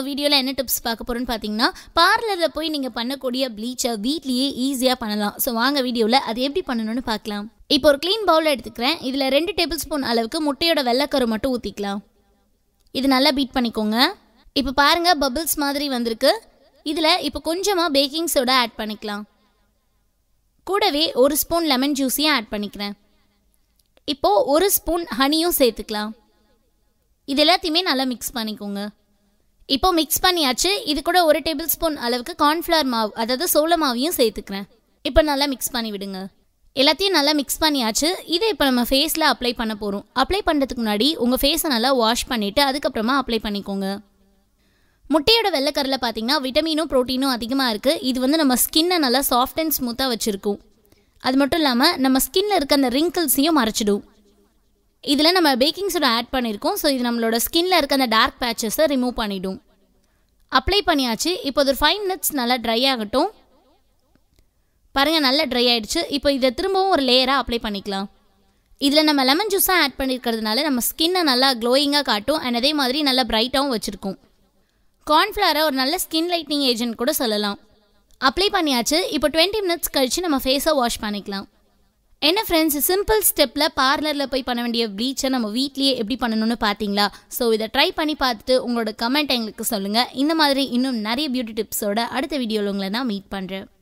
வீடியோவில் என்ன டிப்ஸ் பார்க்க போகிறோன்னு பார்த்தீங்கன்னா பார்லரில் போய் நீங்கள் பண்ணக்கூடிய ப்ளீச்சை வீட்லேயே ஈஸியாக பண்ணலாம் ஸோ வாங்க வீடியோவில் அது எப்படி பண்ணணும்னு பார்க்கலாம் இப்போ ஒரு க்ளீன் பவுல் எடுத்துக்கிறேன் இதில் ரெண்டு டேபிள் ஸ்பூன் அளவுக்கு முட்டையோட வெள்ளைக்கரு மட்டும் ஊற்றிக்கலாம் இது நல்லா பீட் பண்ணிக்கோங்க இப்போ பாருங்கள் பபிள்ஸ் மாதிரி வந்திருக்கு இதில் இப்போ கொஞ்சமாக பேக்கிங் சோடா ஆட் பண்ணிக்கலாம் கூடவே ஒரு ஸ்பூன் லெமன் ஜூஸையும் ஆட் பண்ணிக்கிறேன் இப்போது ஒரு ஸ்பூன் ஹனியும் சேர்த்துக்கலாம் இது எல்லாத்தையுமே நல்லா மிக்ஸ் பண்ணிக்கோங்க இப்போ மிக்ஸ் பண்ணியாச்சு இது கூட ஒரு டேபிள் ஸ்பூன் அளவுக்கு கார்ன்ஃப்ளவர் மாவு அதாவது சோள மாவையும் சேர்த்துக்கிறேன் இப்போ நல்லா மிக்ஸ் பண்ணி விடுங்க எல்லாத்தையும் நல்லா மிக்ஸ் பண்ணியாச்சு இதை இப்போ நம்ம ஃபேஸில் அப்ளை பண்ண போகிறோம் அப்ளை பண்ணுறதுக்கு முன்னாடி உங்கள் ஃபேஸை நல்லா வாஷ் பண்ணிவிட்டு அதுக்கப்புறமா அப்ளை பண்ணிக்கோங்க முட்டையோட வெள்ளைக்கரில் பார்த்தீங்கன்னா விட்டமினும் ப்ரோட்டீனும் அதிகமாக இருக்குது இது வந்து நம்ம ஸ்கின்னை நல்லா சாஃப்ட் அண்ட் ஸ்மூத்தாக வச்சுருக்கும் அது மட்டும் இல்லாமல் நம்ம ஸ்கின்ல இருக்க அந்த ரிங்கிள்ஸையும் மறைச்சிடும் இதில் நம்ம பேக்கிங் சோடா ஆட் பண்ணியிருக்கோம் ஸோ இது நம்மளோட ஸ்கின்ல இருக்க அந்த டார்க் பேச்சஸை ரிமூவ் பண்ணிடும் அப்ளை பண்ணியாச்சு இப்போ ஒரு ஃபைவ் மினிட்ஸ் நல்லா ட்ரை ஆகட்டும் பாருங்கள் நல்லா ட்ரை ஆயிடுச்சு இப்போ இதை திரும்பவும் ஒரு லேயராக அப்ளை பண்ணிக்கலாம் இதில் நம்ம லெமன் ஜூஸாக ஆட் பண்ணியிருக்கிறதுனால நம்ம ஸ்கின்னை நல்லா க்ளோயிங்காக காட்டும் அண்ட் அதே மாதிரி நல்லா பிரைட்டாகவும் வச்சுருக்கும் கார்ன்ஃப்ளவரை ஒரு நல்ல ஸ்கின் லைட்னிங் ஏஜென்ட் கூட சொல்லலாம் அப்ளை பண்ணியாச்சு இப்போ டுவெண்ட்டி மினிட்ஸ் கழித்து நம்ம ஃபேஸை வாஷ் பண்ணிக்கலாம் என்ன ஃப்ரெண்ட்ஸ் சிம்பிள் ஸ்டெப்பில் பார்லரில் போய் பண்ண வேண்டிய ப்ளீச்சை நம்ம வீட்லேயே எப்படி பண்ணணும்னு பார்த்தீங்களா ஸோ இதை ட்ரை பண்ணி பார்த்துட்டு உங்களோட கமெண்ட் எங்களுக்கு சொல்லுங்கள் இந்த மாதிரி இன்னும் நிறைய பியூட்டி டிப்ஸோட அடுத்த வீடியோவில் உங்களை நான் மீட் பண்ணுறேன்